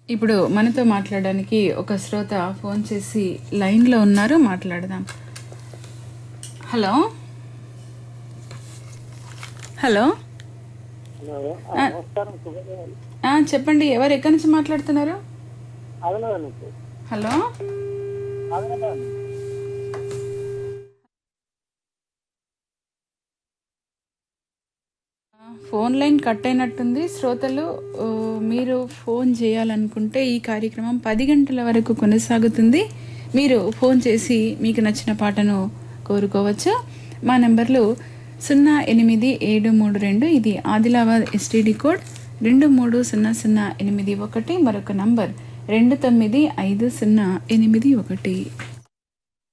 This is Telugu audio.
ఇప్పుడు మనతో మాట్లాడడానికి ఒక శ్రోత ఫోన్ చేసి లైన్లో ఉన్నారు మాట్లాడదాం హలో హలో హలో ఆ, నమస్కారం శుభోదయం ఆ, చెప్పండి ఎవరు ఎక్కడి నుంచి మాట్లాడుతున్నారు ఆదిలాబాద్ నుంచి hello Adilabad phone line cut అయినట్టుంది శ్రోతలు ఓ, మీరు ఫోన్ చేయాలనుకుంటే ఈ కార్యక్రమం పది గంటల వరకు కొనసాగుతుంది మీరు ఫోన్ చేసి మీకు నచ్చిన పాటను కోరుకోవచ్చు మా నెంబర్లు సున్నా ఎనిమిది ఏడు మూడు రెండు ఇది ఆదిలాబాద్ ఎస్టీడీ కోడ్ రెండు మూడు సున్నా సున్నా ఎనిమిది ఒకటి మరొక నంబర్ రెండు తొమ్మిది ఐదు సున్నా ఎనిమిది ఒకటి